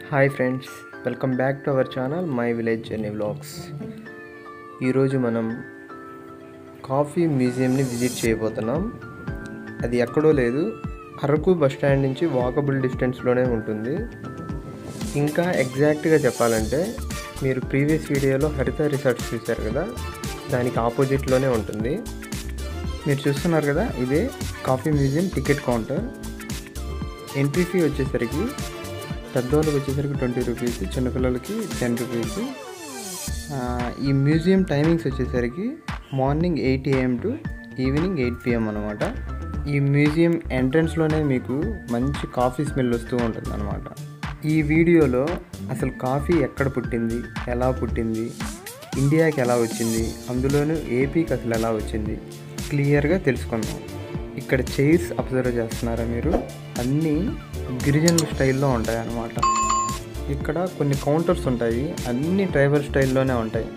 Hi friends welcome back to our channel my village journey vlogs ఈరోజు మనం coffee మ్యూజియంని visit చేయబోతున్నాం అది ఎక్కడో లేదు అరకు బస్ స్టాండ్ నుంచి వాకబుల్ డిస్టెన్స్లోనే ఉంటుంది ఇంకా ఎగ్జాక్ట్గా చెప్పాలంటే మీరు ప్రీవియస్ వీడియోలో హరిత రిసార్ట్స్ చూశారు కదా దానికి ఆపోజిట్లోనే ఉంటుంది మీరు చూస్తున్నారు కదా ఇదే coffee museum ticket counter entry fee వచ్చేసరికి పెద్దవాళ్ళకి వచ్చేసరికి ట్వంటీ రూపీస్ చిన్నపిల్లలకి టెన్ రూపీస్ ఈ మ్యూజియం టైమింగ్స్ వచ్చేసరికి morning eight AM to evening eight PM అనమాట ఈ మ్యూజియం ఎంట్రన్స్లోనే మీకు మంచి కాఫీ స్మెల్ వస్తూ ఉంటుంది అనమాట ఈ వీడియోలో అసలు కాఫీ ఎక్కడ పుట్టింది ఎలా పుట్టింది ఇండియాకి ఎలా వచ్చింది అందులోనూ ఏపీకి అసలు ఎలా వచ్చింది క్లియర్గా తెలుసుకుందాం ఇక్కడ చైర్స్ అబ్జర్వ్ చేస్తున్నారా మీరు అన్నీ గిరిజనుల స్టైల్లో ఉంటాయి అన్నమాట ఇక్కడ కొన్ని కౌంటర్స్ ఉంటాయి అన్ని ట్రైబల్ స్టైల్లోనే ఉంటాయి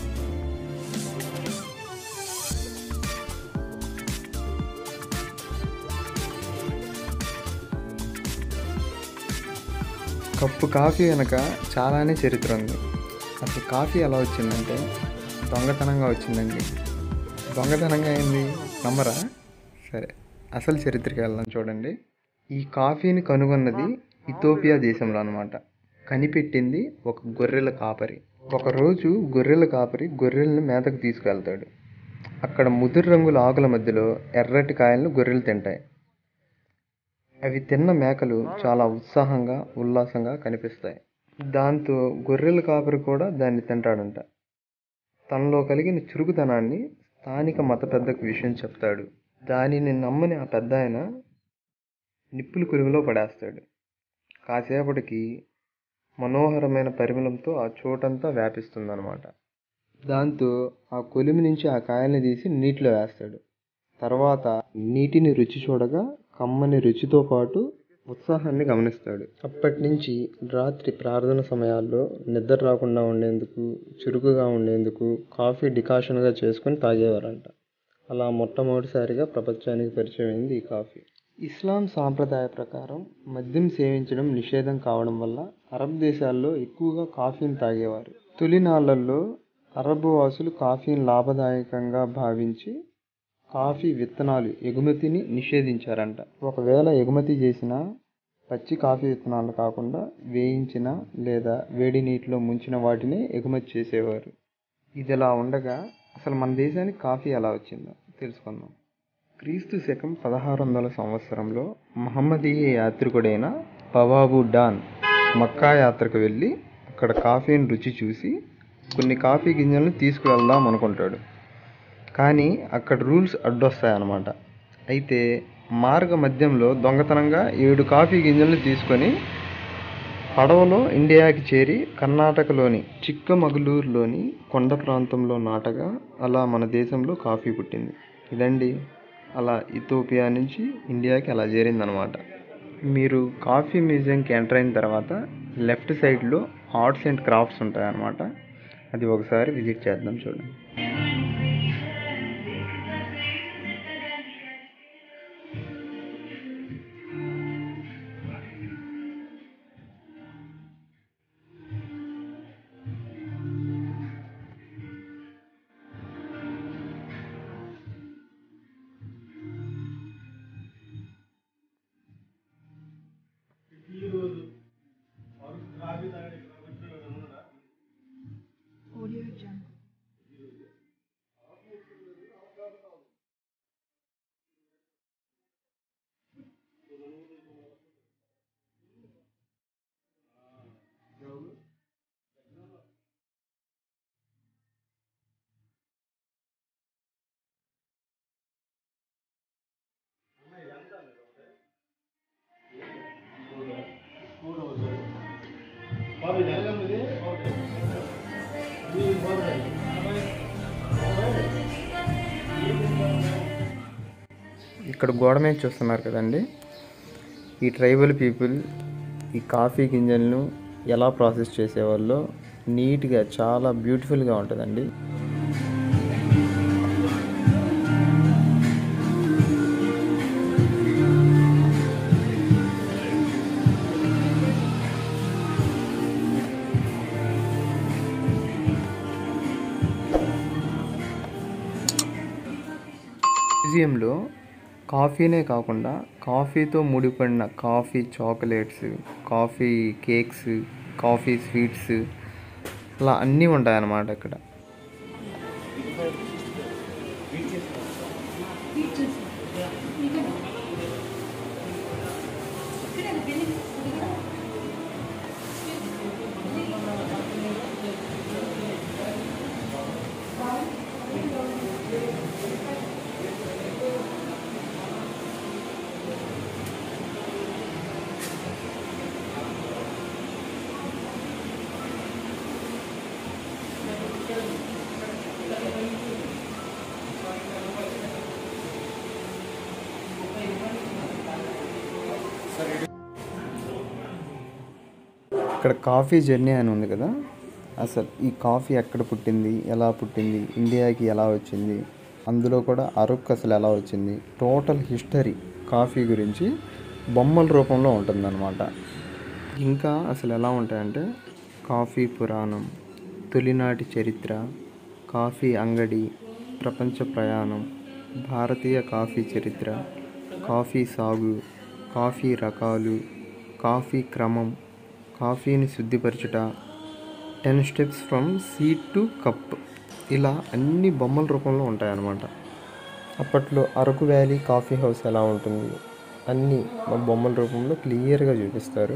కప్పు కాఫీ వెనక చాలానే చరిత్ర ఉంది అసలు కాఫీ ఎలా వచ్చిందంటే దొంగతనంగా వచ్చిందండి దొంగతనంగా అయింది నమ్మరా సరే అసలు చరిత్రకి వెళ్దాం చూడండి ఈ కాఫీని కనుగొన్నది ఇథోపియా దేశంలో అనమాట కనిపెట్టింది ఒక గొర్రెల కాపరి ఒకరోజు గొర్రెల కాపరి గొర్రెలను మేతకు తీసుకెళ్తాడు అక్కడ ముదురు రంగుల ఆకుల మధ్యలో ఎర్రటి కాయలను గొర్రెలు తింటాయి అవి తిన్న మేకలు చాలా ఉత్సాహంగా ఉల్లాసంగా కనిపిస్తాయి దాంతో గొర్రెల కాపరి కూడా దాన్ని తింటాడంట తనలో కలిగిన చురుకుతనాన్ని స్థానిక మత పెద్దకు విషయం చెప్తాడు దానిని నమ్మని ఆ పెద్ద ఆయన నిప్పులు కొలుగులో పడేస్తాడు కాసేపటికి మనోహరమైన పరిమళంతో ఆ చోటంతా వ్యాపిస్తుందన్నమాట దాంతో ఆ కొలిమి నుంచి ఆ కాయల్ని తీసి నీటిలో వేస్తాడు తర్వాత నీటిని రుచి చూడగా కమ్మని రుచితో పాటు ఉత్సాహాన్ని గమనిస్తాడు అప్పటి నుంచి రాత్రి ప్రార్థన సమయాల్లో నిద్ర రాకుండా ఉండేందుకు చురుకుగా ఉండేందుకు కాఫీ డికాషన్గా చేసుకొని తాగేవారంట అలా మొట్టమొదటిసారిగా ప్రపంచానికి పరిచయం అయింది ఈ కాఫీ ఇస్లాం సాంప్రదాయ ప్రకారం మద్యం సేవించడం నిషేధం కావడం వల్ల అరబ్ దేశాల్లో ఎక్కువగా కాఫీని తాగేవారు తొలినాళ్లలో అరబ్ వాసులు కాఫీని లాభదాయకంగా భావించి కాఫీ విత్తనాలు ఎగుమతిని నిషేధించారంట ఒకవేళ ఎగుమతి చేసిన పచ్చి కాఫీ విత్తనాలు కాకుండా వేయించిన లేదా వేడి నీటిలో ముంచిన వాటిని ఎగుమతి చేసేవారు ఇదిలా ఉండగా అసలు మన దేశానికి కాఫీ ఎలా వచ్చిందో తెలుసుకుందాం క్రీస్తు శకం పదహారు వందల సంవత్సరంలో మహమ్మదీయ యాత్రికుడైన పవాబు డాన్ మక్కా యాత్రకు వెళ్ళి అక్కడ కాఫీని రుచి చూసి కొన్ని కాఫీ గింజలను తీసుకువెళ్దాం అనుకుంటాడు కానీ అక్కడ రూల్స్ అడ్డొస్తాయన్నమాట అయితే మార్గ మధ్యంలో దొంగతనంగా ఏడు కాఫీ గింజలను తీసుకొని పడవలో ఇండియాకి చేరి కర్ణాటకలోని చిక్కమగళూరులోని కొండ ప్రాంతంలో నాటగా అలా మన దేశంలో కాఫీ పుట్టింది ఇదండి అలా ఇథోపియా నుంచి ఇండియాకి అలా చేరిందనమాట మీరు కాఫీ మ్యూజియంకి ఎంటర్ అయిన తర్వాత లెఫ్ట్ సైడ్లో ఆర్ట్స్ అండ్ క్రాఫ్ట్స్ ఉంటాయన్నమాట అది ఒకసారి విజిట్ చేద్దాం చూడండి Audio Jungle. ఇక్కడ గోడ మీద చూస్తున్నారు కదండి ఈ ట్రైబల్ పీపుల్ ఈ కాఫీ గింజలను ఎలా ప్రాసెస్ చేసేవాళ్ళో నీట్గా చాలా బ్యూటిఫుల్గా ఉంటుందండి మ్యూజియంలో కాఫీనే కాకుండా కాఫీతో ముడిపడిన coffee chocolates coffee cakes coffee sweets అలా అన్నీ ఉంటాయన్నమాట ఇక్కడ ఇక్కడ కాఫీ జర్నీ అని ఉంది కదా అసలు ఈ కాఫీ ఎక్కడ పుట్టింది ఎలా పుట్టింది ఇండియాకి ఎలా వచ్చింది అందులో కూడా అరకు అసలు ఎలా వచ్చింది టోటల్ హిస్టరీ కాఫీ గురించి బొమ్మల రూపంలో ఉంటుందన్నమాట ఇంకా అసలు ఎలా ఉంటాయంటే కాఫీ పురాణం తొలినాటి చరిత్ర కాఫీ అంగడి ప్రపంచ ప్రయాణం భారతీయ కాఫీ చరిత్ర కాఫీ సాగు కాఫీ రకాలు కాఫీ క్రమం కాఫీని శుద్ధిపరచుట ten steps from seed to cup ఇలా అన్ని బొమ్మల రూపంలో ఉంటాయన్నమాట అప్పట్లో అరకు వ్యాలీ కాఫీ హౌస్ ఎలా ఉంటుంది అన్నీ మా బొమ్మల రూపంలో క్లియర్గా చూపిస్తారు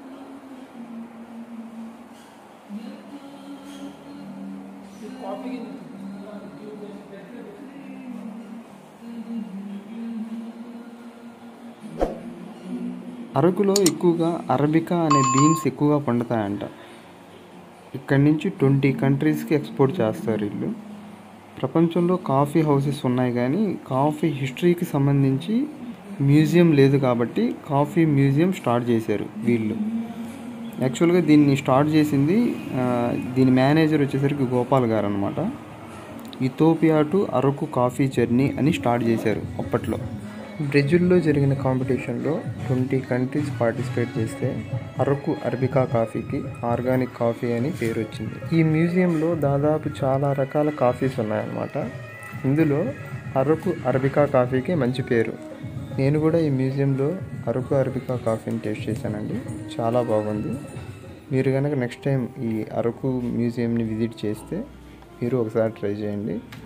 అరకులో ఎక్కువగా అరబికా అనే బీన్స్ ఎక్కువగా పండుతాయంట ఇక్కడి నుంచి ట్వంటీ కంట్రీస్కి ఎక్స్పోర్ట్ చేస్తారు వీళ్ళు ప్రపంచంలో కాఫీ హౌసెస్ ఉన్నాయి కానీ కాఫీ హిస్టరీకి సంబంధించి మ్యూజియం లేదు కాబట్టి కాఫీ మ్యూజియం స్టార్ట్ చేశారు వీళ్ళు యాక్చువల్గా దీన్ని స్టార్ట్ చేసింది ఆ, దీని మేనేజర్ వచ్చేసరికి గోపాల్ గారు అనమాట Ethiopia to Araku coffee journey అని స్టార్ట్ చేశారు అప్పట్లో బ్రెజిల్లో జరిగిన కాంపిటీషన్లో ట్వంటీ కంట్రీస్ పార్టిసిపేట్ చేస్తే అరకు అరబికా కాఫీకి ఆర్గానిక్ కాఫీ అని పేరు వచ్చింది ఈ మ్యూజియంలో దాదాపు చాలా రకాల కాఫీస్ ఉన్నాయన్నమాట ఇందులో అరకు అరబికా కాఫీకి మంచి పేరు నేను కూడా ఈ మ్యూజియంలో అరకు అరబికా కాఫీని టేస్ట్ చేశానండి చాలా బాగుంది మీరు కనుక నెక్స్ట్ టైం ఈ అరకు మ్యూజియంని విజిట్ చేస్తే మీరు ఒకసారి ట్రై చేయండి